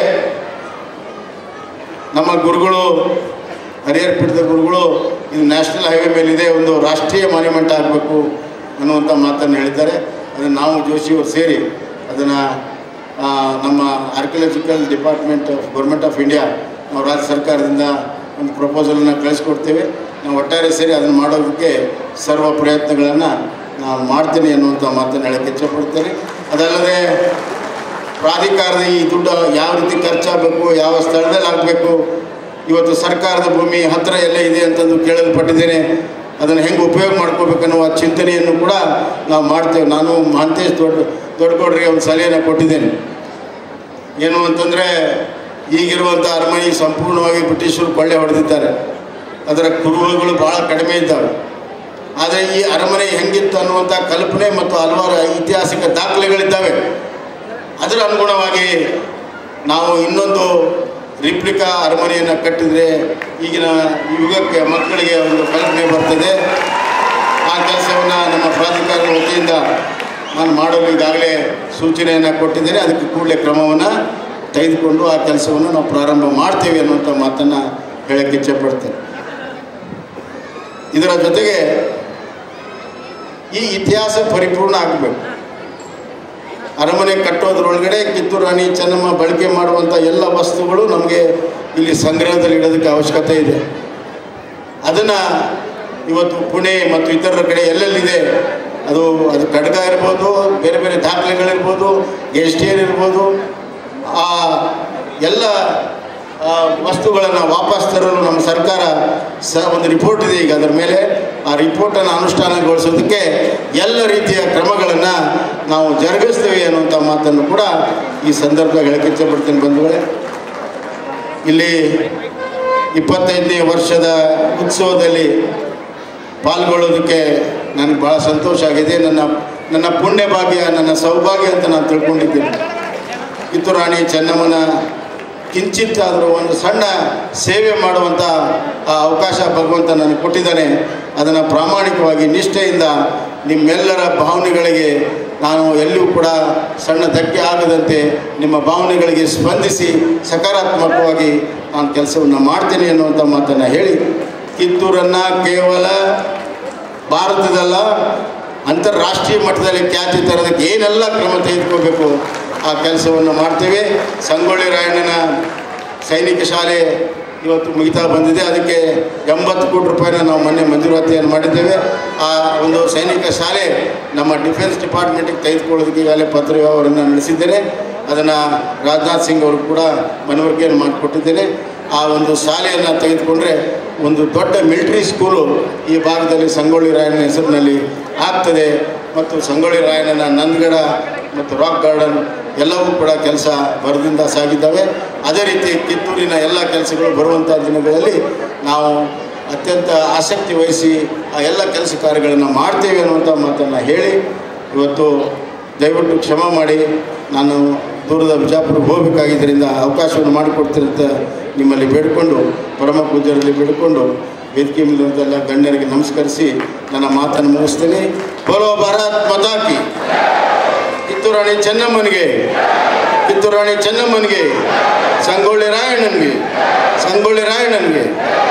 ನಮ್ಮ ಗುರುಗಳು ಹರಿಹರ ಪೀಠದ ಗುರುಗಳು ಇದು ನ್ಯಾಷನಲ್ ಹೈವೇ ಮೇಲಿದೆ ಒಂದು ರಾಷ್ಟ್ರೀಯ ಮಾನ್ಯುಮೆಂಟ್ ಆಗಬೇಕು ಅನ್ನುವಂಥ ಮಾತನ್ನು ಹೇಳಿದ್ದಾರೆ ಅದನ್ನು ನಾವು ಜೋಶಿಯವರು ಸೇರಿ ಅದನ್ನು ನಮ್ಮ archaeological department of government of India ನಾವು ರಾಜ್ಯ ಸರ್ಕಾರದಿಂದ ಒಂದು ಪ್ರಪೋಸಲನ್ನು ಕಳಿಸ್ಕೊಡ್ತೇವೆ ನಾವು ಒಟ್ಟಾರೆ ಸೇರಿ ಅದನ್ನು ಮಾಡೋದಕ್ಕೆ ಸರ್ವ ಪ್ರಯತ್ನಗಳನ್ನು ನಾನು ಮಾಡ್ತೀನಿ ಅನ್ನುವಂಥ ಮಾತನ್ನು ಹೇಳಕ್ಕೆ ಇಚ್ಛೆಪಡ್ತೇನೆ ಅದಲ್ಲದೆ ಪ್ರಾಧಿಕಾರದ ಈ ದುಡ್ಡು ಯಾವ ರೀತಿ ಖರ್ಚಾಗಬೇಕು ಯಾವ ಸ್ಥಳದಲ್ಲಿ ಆಗಬೇಕು ಇವತ್ತು ಸರ್ಕಾರದ ಭೂಮಿ ಹತ್ತಿರ ಎಲ್ಲ ಇದೆ ಅಂತಂದು ಕೇಳಲ್ಪಟ್ಟಿದ್ದೇನೆ ಅದನ್ನು ಹೆಂಗೆ ಉಪಯೋಗ ಮಾಡ್ಕೋಬೇಕನ್ನುವ ಚಿಂತನೆಯನ್ನು ಕೂಡ ನಾವು ಮಾಡ್ತೇವೆ ನಾನು ಮಹಂತೇಶ್ ದೊಡ್ಡ ದೊಡ್ಡಗೌಡರಿಗೆ ಒಂದು ಸಲಹೆಯನ್ನು ಕೊಟ್ಟಿದ್ದೇನೆ ಏನು ಅಂತಂದರೆ ಈಗಿರುವಂಥ ಅರಮನೆ ಸಂಪೂರ್ಣವಾಗಿ ಬ್ರಿಟಿಷರು ಕೊಳ್ಳೆ ಹೊಡೆದಿದ್ದಾರೆ ಅದರ ಕುರುಹುಗಳು ಭಾಳ ಕಡಿಮೆ ಇದ್ದಾವೆ ಆದರೆ ಈ ಅರಮನೆ ಹೆಂಗಿತ್ತು ಅನ್ನುವಂಥ ಕಲ್ಪನೆ ಮತ್ತು ಹಲವಾರು ಐತಿಹಾಸಿಕ ದಾಖಲೆಗಳಿದ್ದಾವೆ ಅದರ ಅನುಗುಣವಾಗಿ ನಾವು ಇನ್ನೊಂದು ರಿಪ್ಲಿಕಾ ಅರಮನೆಯನ್ನು ಕಟ್ಟಿದರೆ ಈಗಿನ ಯುಗಕ್ಕೆ ಮಕ್ಕಳಿಗೆ ಒಂದು ಕಲ್ಪನೆ ಬರ್ತದೆ ಆ ಕೆಲಸವನ್ನು ನಮ್ಮ ಪ್ರಾಧಿಕಾರದ ವತಿಯಿಂದ ನಾನು ಮಾಡಲು ಈಗಾಗಲೇ ಸೂಚನೆಯನ್ನು ಕೊಟ್ಟಿದ್ದೇನೆ ಅದಕ್ಕೆ ಕೂಡಲೇ ಕ್ರಮವನ್ನು ತೆಗೆದುಕೊಂಡು ಆ ಕೆಲಸವನ್ನು ನಾವು ಪ್ರಾರಂಭ ಮಾಡ್ತೇವೆ ಅನ್ನುವಂಥ ಮಾತನ್ನು ಹೇಳಕ್ಕೆ ಇಚ್ಛೆಪಡ್ತೇನೆ ಇದರ ಜೊತೆಗೆ ಈ ಇತಿಹಾಸ ಪರಿಪೂರ್ಣ ಆಗಬೇಕು ಅರಮನೆ ಕಟ್ಟೋದ್ರೊಳಗಡೆ ಕಿತ್ತೂರು ರಾಣಿ ಚೆನ್ನಮ್ಮ ಬಳಕೆ ಮಾಡುವಂಥ ಎಲ್ಲ ವಸ್ತುಗಳು ನಮಗೆ ಇಲ್ಲಿ ಸಂಗ್ರಹದಲ್ಲಿ ಇಡೋದಕ್ಕೆ ಅವಶ್ಯಕತೆ ಇದೆ ಅದನ್ನು ಇವತ್ತು ಪುಣೆ ಮತ್ತು ಇತರ ಕಡೆ ಎಲ್ಲೆಲ್ಲಿದೆ ಅದು ಅದು ಖಡ್ಗ ಇರ್ಬೋದು ಬೇರೆ ಬೇರೆ ದಾಖಲೆಗಳಿರ್ಬೋದು ಗೆಸ್ಟಿಯರ್ ಇರ್ಬೋದು ಆ ಎಲ್ಲ ಆ, ವಸ್ತುಗಳನ್ನು ವಾಪಸ್ ತರಲು ನಮ್ಮ ಸರ್ಕಾರ ಸ ಒಂದು ರಿಪೋರ್ಟ್ ಇದೆ ಈಗ ಅದರ ಮೇಲೆ ಆ ರಿಪೋರ್ಟನ್ನು ಅನುಷ್ಠಾನಗೊಳಿಸೋದಕ್ಕೆ ಎಲ್ಲ ರೀತಿಯ ಕ್ರಮಗಳನ್ನು ನಾವು ಜರುಗಿಸ್ತೇವೆ ಅನ್ನುವಂಥ ಮಾತನ್ನು ಕೂಡ ಈ ಸಂದರ್ಭದಾಗ ಹೇಳಕ್ಕೆ ಇಚ್ಛೆಪಡ್ತೇನೆ ಬಂಧುಗಳೇ ಇಲ್ಲಿ ಇಪ್ಪತ್ತೈದನೇ ವರ್ಷದ ಉತ್ಸವದಲ್ಲಿ ಪಾಲ್ಗೊಳ್ಳೋದಕ್ಕೆ ನನಗೆ ಭಾಳ ಸಂತೋಷ ಆಗಿದೆ ನನ್ನ ನನ್ನ ಪುಣ್ಯ ಭಾಗ್ಯ ನನ್ನ ಸೌಭಾಗ್ಯ ಅಂತ ನಾನು ತಿಳ್ಕೊಂಡಿದ್ದೀನಿ ಕಿತ್ತೂರು ರಾಣಿ ಚೆನ್ನಮ್ಮನ ಕಿಂಚಿತ್ತಾದರೂ ಒಂದು ಸಣ್ಣ ಸೇವೆ ಮಾಡುವಂಥ ಆ ಅವಕಾಶ ಭಗವಂತ ನನಗೆ ಕೊಟ್ಟಿದ್ದಾನೆ ಅದನ್ನು ಪ್ರಾಮಾಣಿಕವಾಗಿ ನಿಷ್ಠೆಯಿಂದ ನಿಮ್ಮೆಲ್ಲರ ಭಾವನೆಗಳಿಗೆ ನಾನು ಎಲ್ಲಿಯೂ ಕೂಡ ಸಣ್ಣ ಧಕ್ಕೆ ಆಗದಂತೆ ನಿಮ್ಮ ಭಾವನೆಗಳಿಗೆ ಸ್ಪಂದಿಸಿ ಸಕಾರಾತ್ಮಕವಾಗಿ ನಾನು ಕೆಲಸವನ್ನು ಮಾಡ್ತೇನೆ ಅನ್ನುವಂಥ ಮಾತನ್ನು ಹೇಳಿ ಕಿತ್ತೂರನ್ನು ಕೇವಲ ಭಾರತದಲ್ಲ ಅಂತಾರಾಷ್ಟ್ರೀಯ ಮಟ್ಟದಲ್ಲಿ ಖ್ಯಾತಿ ತರೋದಕ್ಕೆ ಏನೆಲ್ಲ ಕ್ರಮ ತೆಗೆದುಕೋಬೇಕು ಆ ಕೆಲಸವನ್ನು ಮಾಡ್ತೇವೆ ಸಂಗೊಳ್ಳಿ ರಾಯಣ್ಣನ ಸೈನಿಕ ಶಾಲೆ ಇವತ್ತು ಮುಗಿತಾ ಬಂದಿದೆ ಅದಕ್ಕೆ ಎಂಬತ್ತು ಕೋಟಿ ರೂಪಾಯಿನ ನಾವು ಮೊನ್ನೆ ಮಂಜೂರಾತಿಯನ್ನು ಮಾಡಿದ್ದೇವೆ ಆ ಒಂದು ಸೈನಿಕ ಶಾಲೆ ನಮ್ಮ ಡಿಫೆನ್ಸ್ ಡಿಪಾರ್ಟ್ಮೆಂಟಿಗೆ ತೆಗೆದುಕೊಳ್ಳೋದಕ್ಕೆ ಈಗಾಗಲೇ ಪತ್ರ ವ್ಯವಹಾರವನ್ನು ನಡೆಸಿದ್ದೇನೆ ಅದನ್ನು ರಾಜನಾಥ್ ಸಿಂಗ್ ಅವರು ಕೂಡ ಮನವರಿಕೆಯನ್ನು ಮಾಡಿಕೊಟ್ಟಿದ್ದೇನೆ ಆ ಒಂದು ಶಾಲೆಯನ್ನು ತೆಗೆದುಕೊಂಡ್ರೆ ಒಂದು ದೊಡ್ಡ ಮಿಲಿಟರಿ ಸ್ಕೂಲು ಈ ಭಾಗದಲ್ಲಿ ಸಂಗೊಳ್ಳಿ ರಾಯಣ್ಣನ ಹೆಸರಿನಲ್ಲಿ ಆಗ್ತದೆ ಮತ್ತು ಸಂಗೊಳ್ಳಿ ರಾಯಣ್ಣನ ನಂದಗಡ ಮತ್ತು ರಾಕ್ ಗಾರ್ಡನ್ ಎಲ್ಲವೂ ಕೂಡ ಕೆಲಸ ಬರದಿಂದ ಸಾಗಿದ್ದಾವೆ ಅದೇ ರೀತಿ ಕಿತ್ತೂರಿನ ಎಲ್ಲ ಕೆಲಸಗಳು ಬರುವಂಥ ದಿನಗಳಲ್ಲಿ ನಾವು ಅತ್ಯಂತ ಆಸಕ್ತಿ ವಹಿಸಿ ಆ ಎಲ್ಲ ಕೆಲಸ ಕಾರ್ಯಗಳನ್ನು ಮಾಡ್ತೇವೆ ಅನ್ನುವಂಥ ಮಾತನ್ನು ಹೇಳಿ ಇವತ್ತು ದಯವಿಟ್ಟು ಕ್ಷಮ ಮಾಡಿ ನಾನು ದೂರದ ಬಿಜಾಪುರಕ್ಕೆ ಹೋಗಬೇಕಾಗಿದ್ದರಿಂದ ಅವಕಾಶವನ್ನು ಮಾಡಿಕೊಡ್ತಿರಂತ ನಿಮ್ಮಲ್ಲಿ ಬೇಡಿಕೊಂಡು ಪರಮ ಪೂಜ್ಯರಲ್ಲಿ ಬೇಡಿಕೊಂಡು ವೇದಿಕೆ ಮೇಲಿರುವಂತೆಲ್ಲ ಗಣ್ಯರಿಗೆ ನಮಸ್ಕರಿಸಿ ನನ್ನ ಮಾತನ್ನು ಮುಗಿಸ್ತೇನೆ ಬೋಲೋ ಭಾರತ್ ಮತಾಕಿ ಕಿತ್ತೂರಾಣಿ ಚೆನ್ನಮ್ಮನಿಗೆ ಕಿತ್ತೂರಾಣಿ ಚೆನ್ನಮ್ಮನಿಗೆ ಸಂಗೊಳ್ಳಿ ರಾಯಣ್ಣನಿಗೆ ಸಂಗೊಳ್ಳಿ ರಾಯಣ್ಣನಿಗೆ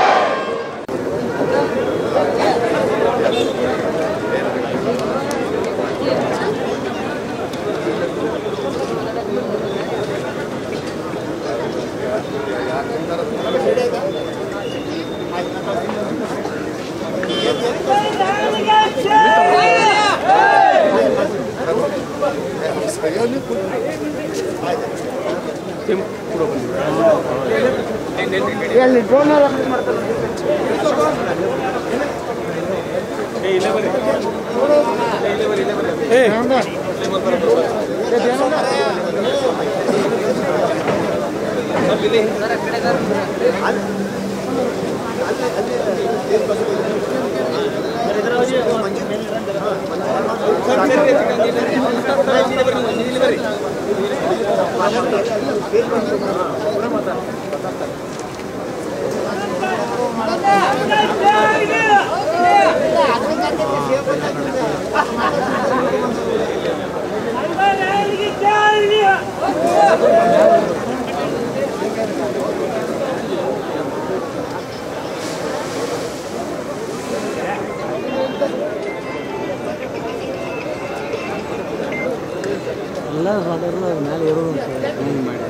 ಎಲ್ಲ ಸಾಧಾರಣ ಮೇಲೆ ಇರೋದು ಹಿಂಗೆ ಮಾಡಿ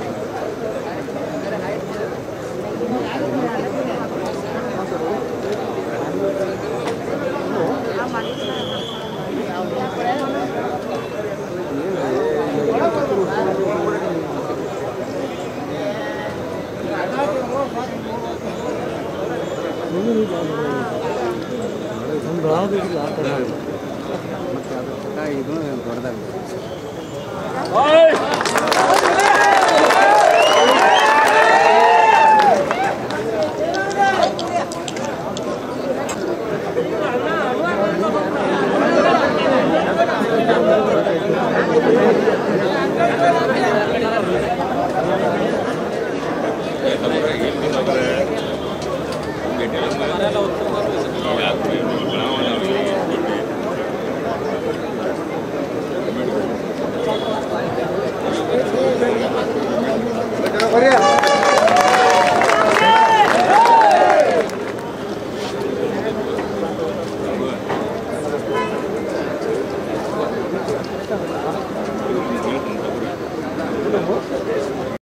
ಒಂದು ಬೆಳಗ್ಗೆ ಆ ಥರ ಮತ್ತೆ ಅದು ಇದು ದೊಡ್ಡದಾಗುತ್ತೆ